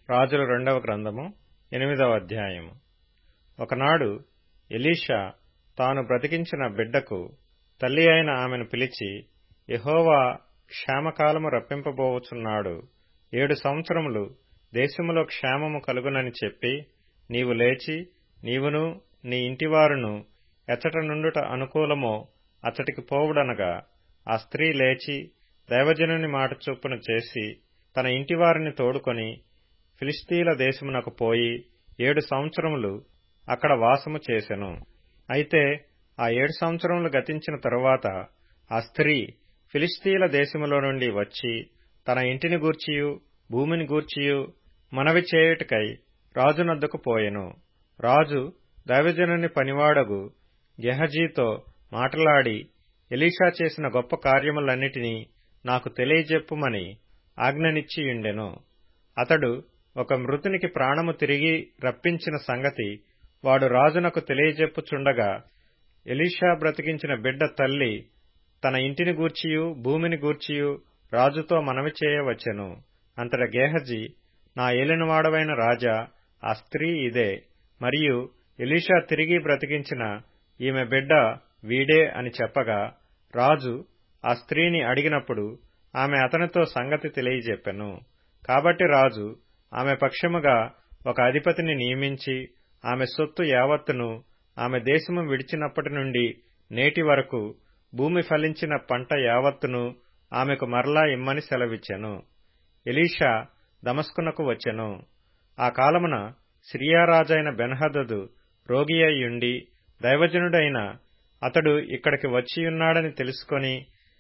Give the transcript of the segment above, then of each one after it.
రాజుల రెండవ గ్రంథము ఎనిమిదవ అధ్యాయము ఒకనాడు ఎలీషా తాను బ్రతికించిన బిడ్డకు తల్లి అయిన ఆమెను పిలిచి యెహోవా క్షేమకాలము రప్పింపబోవుచున్నాడు ఏడు సంవత్సరములు దేశములో క్షేమము కలుగునని చెప్పి నీవు లేచి నీవును నీ ఇంటివారును ఎచ్చట నుండుట అనుకూలమో అచ్చటికి పోవుడనగా ఆ స్త్రీ లేచి దైవజనుని మాట చొప్పున చేసి తన ఇంటివారిని తోడుకొని ఫిలిస్తీన్ల దేశమునకు పోయి ఏడు సంవత్సరములు అక్కడ వాసము చేసెను అయితే ఆ ఏడు సంవత్సరములు గతించిన తరువాత ఆ స్త్రీ ఫిలిస్తీన్ల దేశములో నుండి వచ్చి తన ఇంటిని గూర్చియు భూమిని గూర్చియు మనవి చేయుటకై రాజునొద్దకు పోయెను రాజు దైవజనుని పనివాడగు గెహజీతో మాటలాడి ఎలీషా చేసిన గొప్ప కార్యములన్నిటినీ నాకు తెలియజెప్పుమని ఆజ్ఞనిచ్చియుండెను అతడు ఒక మృతునికి ప్రాణము తిరిగి రప్పించిన సంగతి వాడు రాజునకు తెలియజెప్పుచుండగా ఎలీషా బ్రతికించిన బిడ్డ తల్లి తన ఇంటిని గూర్చియు భూమిని గూర్చియు రాజుతో మనవి చేయవచ్చెను అంతట గేహజీ నా ఏలినవాడవైన రాజా ఆ స్త్రీ ఇదే మరియు ఎలీషా తిరిగి బ్రతికించిన ఈమె బిడ్డ వీడే అని చెప్పగా రాజు ఆ స్త్రీని అడిగినప్పుడు ఆమె అతనితో సంగతి తెలియజెప్పెను కాబట్టి రాజు ఆమె పక్షముగా ఒక అధిపతిని నియమించి ఆమె సొత్తు యావత్తును ఆమె దేశము విడిచినప్పటి నుండి నేటి వరకు భూమి ఫలించిన పంట యావత్తును ఆమెకు మరలా ఇమ్మని సెలవిచ్చెను ఎలీషా దమస్కునకు వచ్చెను ఆ కాలమున సిరియారాజైన బెన్హదదు రోగి అయ్యుండి దైవజనుడైన అతడు ఇక్కడికి వచ్చియున్నాడని తెలుసుకొని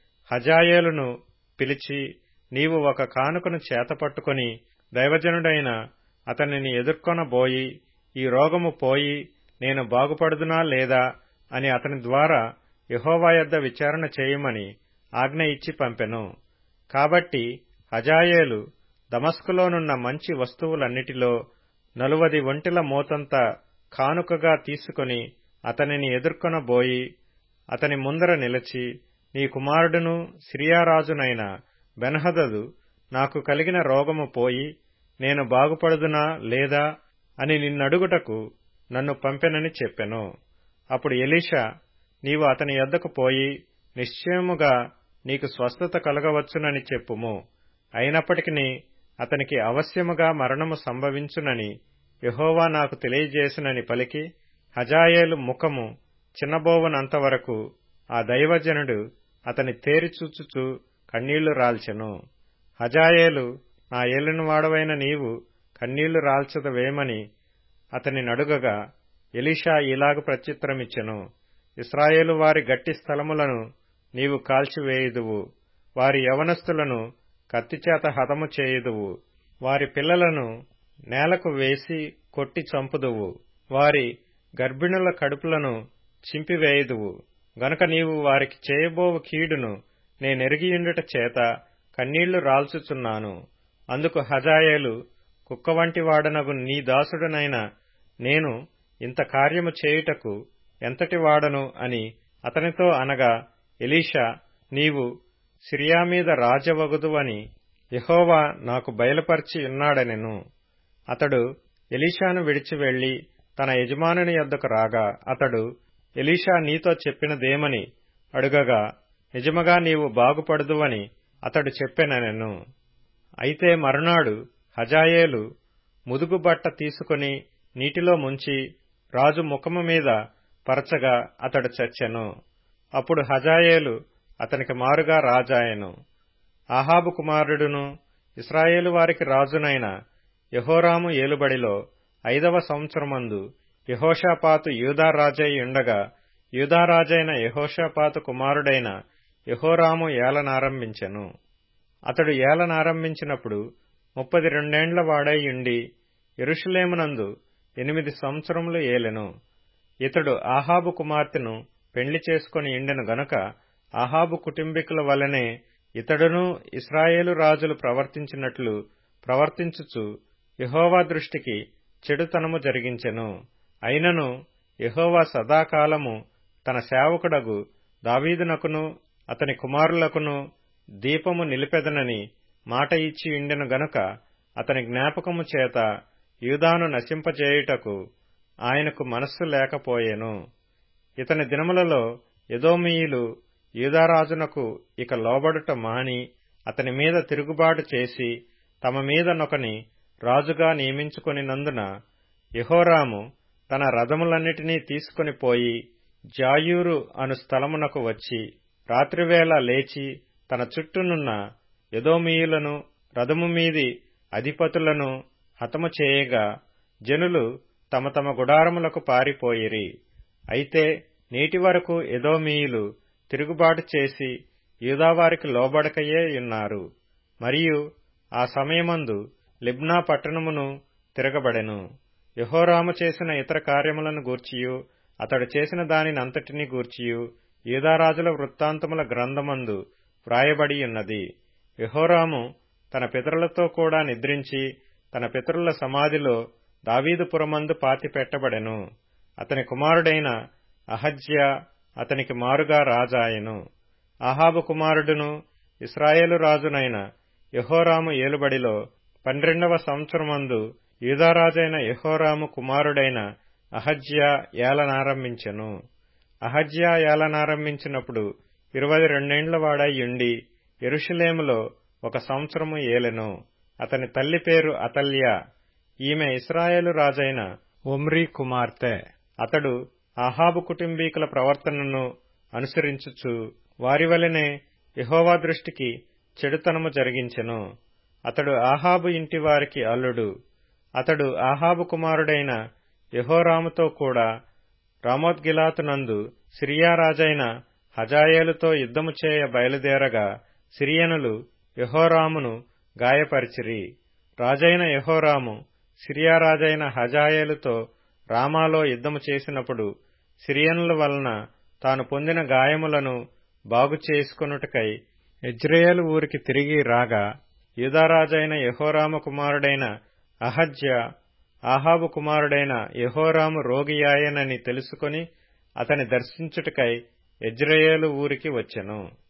హజాయేలును పిలిచి నీవు ఒక కానుకను చేతపట్టుకొని దైవజనుడైన అతనిని ఎదుర్కొనబోయి ఈ రోగము పోయి నేను బాగుపడుదునా లేదా అని అతని ద్వారా యహోవా యొద్ద విచారణ చేయమని ఆజ్ఞ ఇచ్చి పంపెను కాబట్టి హజాయేలు దమస్కులోనున్న మంచి వస్తువులన్నిటిలో నలువది ఒంటిల మోతంత కానుకగా తీసుకొని అతనిని ఎదుర్కొనబోయి అతని ముందర నిలిచి నీ కుమారుడును సిరియారాజునైన బెన్హదదు నాకు కలిగిన రోగము పోయి నేను బాగుపడుదునా లేదా అని నిన్నడుగుటకు నన్ను పంపెనని చెప్పెను అప్పుడు ఎలీషా నీవు అతని యొద్దకు పోయి నిశ్చయముగా నీకు స్వస్థత కలగవచ్చునని చెప్పుము అయినప్పటికీ అతనికి అవశ్యముగా మరణము సంభవించునని యహోవా నాకు తెలియజేసినని పలికి హజాయేలు ముఖము చిన్నబోవనంతవరకు ఆ దైవజనుడు అతని తేరిచూచుచు కన్నీళ్లు రాల్చెను హజాయేలు నా ఏలినవాడవైన నీవు కన్నీళ్లు రాల్చదవేమని అతని నడుగగా ఎలీషా ఇలాగు ప్రత్యుత్తరమిచ్చెను ఇస్రాయేలు వారి గట్టి స్థలములను నీవు కాల్చివేయుదువు వారి యవనస్తులను కత్తిచేత హతము చేయుదువు వారి పిల్లలను నేలకు వేసి కొట్టి చంపుదువు వారి గర్భిణుల కడుపులను చింపివేయుదువు గనుక నీవు వారికి చేయబోవు కీడును నేనెరిగియుండుట చేత కన్నీళ్లు రాల్చుచున్నాను అందుకు హజాయేలు కుక్క వంటి వాడనగు నీ దాసుడనైన నేను ఇంత కార్యము చేయుటకు ఎంతటి వాడను అని అతనితో అనగా ఎలీషా నీవు సిరియా మీద రాజవగుదువని యహోవా నాకు బయలుపరిచి ఉన్నాడనెను అతడు ఎలీషాను విడిచి వెళ్లి తన యజమానుని యొద్దకు రాగా అతడు ఎలీషా నీతో చెప్పినదేమని అడుగగా నిజముగా నీవు బాగుపడుదువని అతడు చెప్పెననెను అయితే మరునాడు హజాయేలు ముదుగు బట్ట తీసుకుని నీటిలో ముంచి రాజు ముఖము మీద పరచగా అతడు చచ్చెను అప్పుడు హజాయేలు అతనికి మారుగా రాజాయెను ఆహాబు కుమారుడును ఇస్రాయేలు వారికి రాజునైన యహోరాము ఏలుబడిలో ఐదవ సంవత్సరమందు యహోషాపాతు యూదారాజై ఉండగా యూదారాజైన యహోషాపాతు కుమారుడైన యహోరాము ఏలనారంభించెను అతడు ఏలనారంభించినప్పుడు ముప్పది రెండేండ్ల వాడై ఉండి ఎరుషులేమునందు ఎనిమిది సంవత్సరములు ఏలెను ఇతడు ఆహాబు కుమార్తెను పెండ్లి చేసుకుని ఇండెను గనుక ఆహాబు కుటుంబీకుల వలనే ఇతడును ఇస్రాయేలు రాజులు ప్రవర్తించినట్లు ప్రవర్తించుచు యహోవా దృష్టికి చెడుతనము జరిగించెను అయినను యహోవా సదాకాలము తన సేవకుడగు దావీదునకును అతని కుమారులకును దీపము నిలిపెదనని మాట ఇచ్చి ఉండెను గనుక అతని జ్ఞాపకము చేత యూదాను నశింపజేయుటకు ఆయనకు మనస్సు లేకపోయెను ఇతని దినములలో ఎదోమీయులు యూదారాజునకు ఇక లోబడుట మాని అతని మీద తిరుగుబాటు చేసి తమ మీద నొకని రాజుగా నియమించుకొనినందున యహోరాము తన రథములన్నిటినీ తీసుకొని పోయి జాయూరు అను స్థలమునకు వచ్చి రాత్రివేళ లేచి తన చుట్టూనున్న యదోమీయులను రథము మీది అధిపతులను హతము చేయగా జనులు తమ తమ గుడారములకు పారిపోయిరి అయితే నేటి వరకు ఎదోమీయులు తిరుగుబాటు చేసి యూదావారికి లోబడకయే ఉన్నారు మరియు ఆ సమయమందు లిబ్నా పట్టణమును తిరగబడెను యహోరాము చేసిన ఇతర కార్యములను గూర్చియు అతడు చేసిన దానినంతటినీ గూర్చియు యూదారాజుల వృత్తాంతముల గ్రంథమందు వ్రాయబడి ఉన్నది యహోరాము తన పితరులతో కూడా నిద్రించి తన పితరుల సమాధిలో దావీదుపురమందు పాతి పెట్టబడెను అతని కుమారుడైన అహజ్య అతనికి మారుగా రాజాయెను ఆహాబు కుమారుడును ఇస్రాయేలు రాజునైన యహోరాము ఏలుబడిలో పన్నెండవ సంవత్సరమందు యూదారాజైన యహోరాము కుమారుడైన అహజ్య ఏలనారంభించెను అహజ్య ఏలనారంభించినప్పుడు ఇరవై రెండేండ్ల వాడై ఉండి ఎరుషులేములో ఒక సంవత్సరము ఏలెను అతని తల్లి పేరు అతల్య ఈమె ఇస్రాయేలు రాజైన ఒమ్రీ కుమార్తె అతడు ఆహాబు కుటుంబీకుల ప్రవర్తనను అనుసరించుచు వారి వలనే యహోవా దృష్టికి చెడుతనము జరిగించెను అతడు ఆహాబు ఇంటి వారికి అల్లుడు అతడు ఆహాబు కుమారుడైన యహోరాముతో కూడా రామోద్గిలాతునందు సిరియా రాజైన హజాయేలుతో యుద్ధము చేయ బయలుదేరగా సిరియనులు యహోరామును గాయపరిచిరి రాజైన యహోరాము సిరియా రాజైన హజాయేలుతో రామాలో యుద్ధము చేసినప్పుడు సిరియనుల వలన తాను పొందిన గాయములను బాగు చేసుకొనుటకై ఎజ్రేయలు ఊరికి తిరిగి రాగా యూదారాజైన యహోరాము కుమారుడైన అహజ్య ఆహాబు కుమారుడైన యహోరాము రోగియాయనని తెలుసుకొని అతని దర్శించుటకై ఎజ్రయేలు ఊరికి వచ్చెను